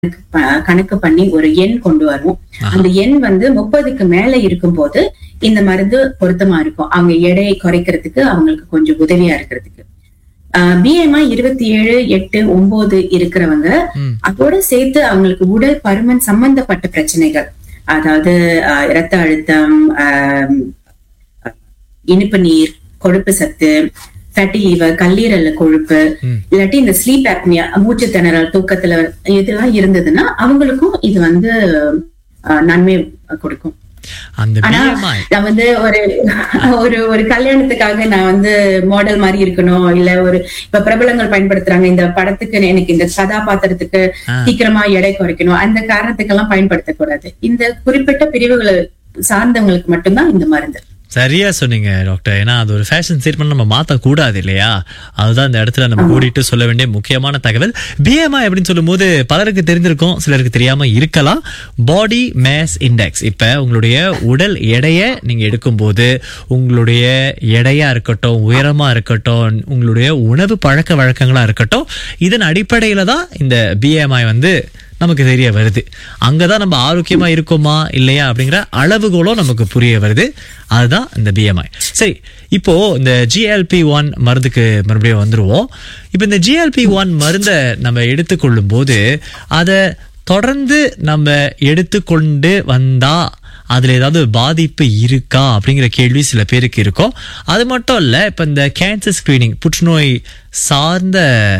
ப- கணக்கு பண்ணி ஒரு எண் கொண்டு வருவோம் அந்த எண் வந்து முப்பதுக்கு மேல இருக்கும்போது இந்த மருந்து பொருத்தமா இருக்கும் அவங்க எடையை குறைக்கிறதுக்கு அவங்களுக்கு கொஞ்சம் உதவியா இருக்கிறதுக்கு பிஎம்ஐ இருபத்தி ஏழு எட்டு ஒன்பது இருக்கிறவங்க ம். அதோட சேர்த்து அவங்களுக்கு உடல் பருமன் சம்பந்தப்பட்ட பிரச்சனைகள் அதாவது ஆஹ், இரத்த அழுத்தம் ஆஹ், இனிப்பு நீர் கொழுப்பு சத்து ஃபேட்டி லிவர் கல்லீரல்ல கொழுப்பு ம். இல்லாட்டி இந்த ஸ்லீப் ஆப்னியா மூச்சு திணறல் தூக்கத்துல இதெல்லாம் இருந்ததுன்னா அவங்களுக்கும் இது வந்து ஆஹ், நன்மை கொடுக்கும் அந்த ஆனா BMI நான் வந்து ஒரு ஒரு ஒரு கல்யாணத்துக்காக நான் வந்து மாடல் மாதிரி இருக்கணும் இல்ல ஒரு இப்ப பிரபலங்கள் பயன்படுத்துறாங்க இந்த படத்துக்கு எனக்கு இந்த கதாபாத்திரத்துக்கு ஆ. சீக்கிரமா எடை குறைக்கணும் அந்த காரணத்துக்கெல்லாம் பயன்படுத்தக்கூடாது இந்த குறிப்பிட்ட பிரிவுகளை சார்ந்தவங்களுக்கு மட்டும்தான் இந்த மருந்து சரியா சொன்னீங்க டாக்டர் ஏன்னா அது ஒரு ஃபேஷன் ஸ்டேட்மெண்ட் நம்ம மாத்த கூடாது இல்லையா அதுதான் இந்த இடத்துல நம்ம கூடிட்டு சொல்ல வேண்டிய முக்கியமான தகவல் பிஎம்ஐ அப்படின்னு சொல்லும்போது பலருக்கு தெரிஞ்சிருக்கும் சிலருக்கு தெரியாம இருக்கலாம் பாடி மேஸ் இண்டெக்ஸ் இப்ப உங்களுடைய உடல் எடையை நீங்க எடுக்கும்போது உங்களுடைய எடையா இருக்கட்டும் உயரமா இருக்கட்டும் உங்களுடைய உணவு பழக்க வழக்கங்களா இருக்கட்டும் இதன் அடிப்படையில தான் இந்த பிஎம்ஐ வந்து நமக்கு தெரிய வருது அங்கதான் நம்ம ஆரோக்கியமா இருக்கோமா இல்லையா அப்படிங்கிற அளவுகோலும் நமக்கு புரிய வருது அதுதான் இந்த பிஎம்ஐ சரி இப்போ இந்த ஜிஎல்பி ஒன் மருந்துக்கு மறுபடியும் வந்துருவோம் இப்போ இந்த ஜிஎல்பி ஒன் மருந்தை நம்ம எடுத்துக்கொள்ளும் போது அதை தொடர்ந்து நம்ம எடுத்துக்கொண்டு வந்தா அதுல ஏதாவது பாதிப்பு இருக்கா அப்படிங்கிற கேள்வி சில பேருக்கு இருக்கும் அது மட்டும் இல்ல இப்ப இந்த கேன்சர் ஸ்கிரீனிங் புற்றுநோய் சார்ந்த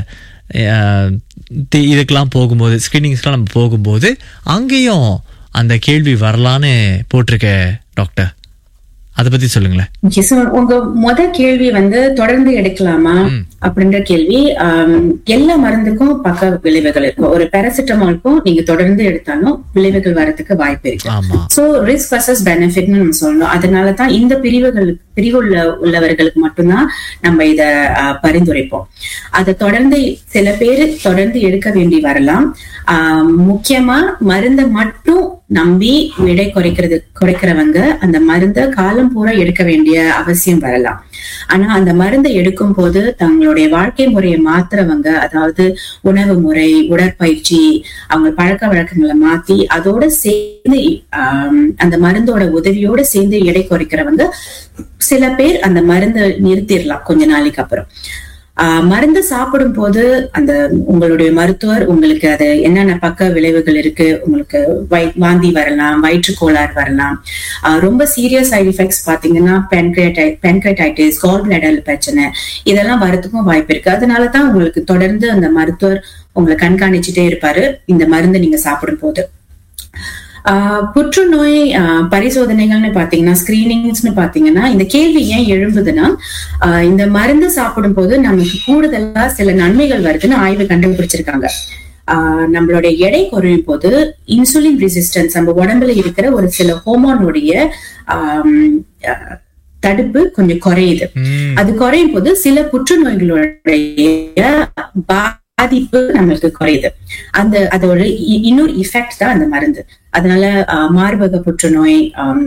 அஹ், தி- இதுக்கெல்லாம் போகும்போது ஸ்கிரீனிங்ஸ்லாம் நம்ம போகும்போது அங்கேயும் அந்த கேள்வி வரலான்னு போட்டிருக்க டாக்டர் அதை பத்தி சொல்லுங்களேன் Okay, so உங்க முத கேள்வி வந்து தொடர்ந்து எடுக்கலாமா அப்படின்ற கேள்வி ஆம், எல்லா மருந்துக்கும் பக்க விளைவுகள் இருக்கும் ஒரு பேராசிட்டமாலுக்கும் நீங்க தொடர்ந்து எடுத்தாலும் விளைவுகள் வரதுக்கு வாய்ப்பு இருக்கு ஆமா சோ ரிஸ்க் வர்சஸ் பெனிஃபிட்னு நம்ம சொல்லணும் அதனால தான் இந்த பிரிவுகள் பிரிவு உள்ள உள்ளவர்களுக்கு மட்டும்தான் நம்ம இத ஆஹ், பரிந்துரைப்போம் அதை தொடர்ந்து சில பேர் தொடர்ந்து எடுக்க வேண்டி வரலாம் ஆஹ், முக்கியமா மருந்தை மட்டும் நம்பி எடை குறைக்கிறது குறைக்கிறவங்க அந்த மருந்தை காலம் பூரா எடுக்க வேண்டிய அவசியம் வரலாம் ஆனா அந்த மருந்தை எடுக்கும் போது தங்களுடைய வாழ்க்கை முறையை மாத்துறவங்க அதாவது உணவு முறை உடற்பயிற்சி அவங்க பழக்க வழக்கங்களை மாத்தி அதோட சேர்ந்து ஆம், அந்த மருந்தோட உதவியோட சேர்ந்து எடை குறைக்கிறவங்க சில பேர் அந்த மருந்தை நிறுத்திடலாம் கொஞ்ச நாளைக்கு அப்புறம் ஆஹ், மருந்து சாப்பிடும் போது அந்த உங்களுடைய மருத்துவர் உங்களுக்கு அது என்னென்ன பக்க விளைவுகள் இருக்கு உங்களுக்கு வய்- வாந்தி வரலாம் வயிற்றுக்கோளாறு வரலாம் ஆஹ், ரொம்ப சீரியஸ் சைடு எஃபெக்ட்ஸ் பாத்தீங்கன்னா பென்கிரேட்டை பென்கிரேட்டைட்டிஸ் கால் பிளடர் பிரச்சனை இதெல்லாம் வரதுக்கும் வாய்ப்பு இருக்கு அதனால தான் உங்களுக்கு தொடர்ந்து அந்த மருத்துவர் உங்களை கண்காணிச்சுட்டே இருப்பாரு இந்த மருந்து நீங்க சாப்பிடும் போது ஆஹ் புற்றுநோய் ஆஹ் பரிசோதனைகள்னு பாத்தீங்கன்னா ஸ்கிரீனிங்ஸ்னு பாத்தீங்கன்னா இந்த கேள்வி ஏன் எழும்புதுன்னா ஆஹ் இந்த மருந்து சாப்பிடும் போது நமக்கு கூடுதலா சில நன்மைகள் வருதுன்னு ஆய்வு கண்டுபிடிச்சிருக்காங்க ஆஹ் நம்மளுடைய எடை குறையும் போது இன்சுலின் ரெசிஸ்டன்ஸ் நம்ம உடம்புல இருக்கிற ஒரு சில ஹோமோனுடைய ஆம், ஆஹ் தடுப்பு கொஞ்சம் குறையுது ம், அது குறையும் போது சில புற்றுநோய்களுடைய பாதிப்பு நம்மளுக்கு குறையுது அந்த அதோட இ- இன்னொரு இஃபெக்ட் தான் அந்த மருந்து அதனால ஆஹ், மார்பக புற்றுநோய் ஆம்,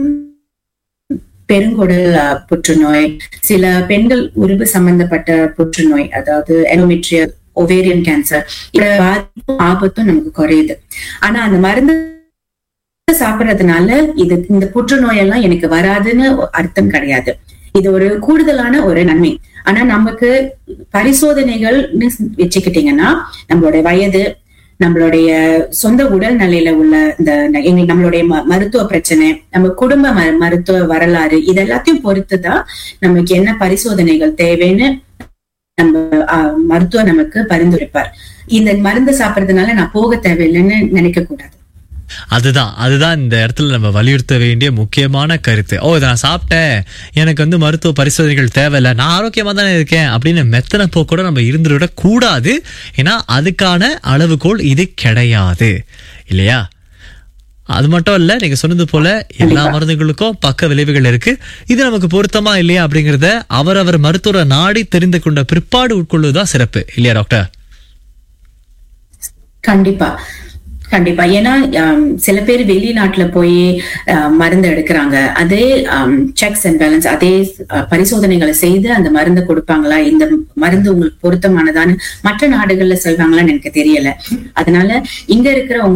பெருங்குடல் ஆஹ், புற்றுநோய் சில பெண்கள் உருவு சம்பந்தப்பட்ட புற்றுநோய் அதாவது எனோமெட்ரியல் ஒவேரியன் கேன்சர் இந்த பாதிப்பும் ஆபத்தும் நமக்கு குறையுது ஆனா அந்த மருந்து சாப்பிடுறதுனால இது இந்த புற்றுநோய் எல்லாம் எனக்கு வராதுன்னு அர்த்தம் கிடையாது இது ஒரு கூடுதலான ஒரு நன்மை ஆனா நமக்கு பரிசோதனைகள் வச்சுக்கிட்டீங்கன்னா நம்மளுடைய வயது நம்மளுடைய சொந்த உடல் நிலையில உள்ள இந்த எங்க- நம்மளுடைய ம- மருத்துவ பிரச்சனை நம்ம குடும்ப ம- மருத்துவ வரலாறு இது எல்லாத்தையும் பொறுத்துதான் நமக்கு என்ன பரிசோதனைகள் தேவைன்னு நம்ம ஆஹ், மருத்துவர் நமக்கு பரிந்துரைப்பார் இந்த மருந்து சாப்பிடுறதுனால நான் போக தேவையில்லைன்னு நினைக்க கூடாது அதுதான் அதுதான் இந்த இடத்துல நம்ம வலியுறுத்த வேண்டிய முக்கியமான கருத்து ஓ இதை நான் சாப்பிட்டேன் எனக்கு வந்து மருத்துவ பரிசோதனைகள் தேவையில்லை நான் ஆரோக்கியமா தானே இருக்கேன் அப்படின்னு மெத்தனை போக்கூட நம்ம இருந்துவிட கூடாது ஏன்னா அதுக்கான அளவுகோல் இது கிடையாது இல்லையா அது மட்டும் இல்ல நீங்க சொன்னது போல எல்லா மருந்துகளுக்கும் பக்க விளைவுகள் இருக்கு இது நமக்கு பொருத்தமா இல்லையா அப்படிங்கறத அவரவர் மருத்துவரை நாடி தெரிந்து கொண்ட பிற்பாடு உட்கொள்வதுதான் சிறப்பு இல்லையா டாக்டர் கண்டிப்பா கண்டிப்பா ஏன்னா ஆம், சில பேர் வெளிநாட்டுல போய் ஆ, மருந்து எடுக்கிறாங்க அதே செக்ஸ் அண்ட் பேலன்ஸ் அதே ஆ, பரிசோதனைகளை செய்து அந்த மருந்தை கொடுப்பாங்களா இந்த மருந்து உங்களுக்கு பொருத்தமானதான்னு மற்ற நாடுகள்ல சொல்வாங்களான்னு எனக்கு தெரியல அதனால இங்க இருக்கிற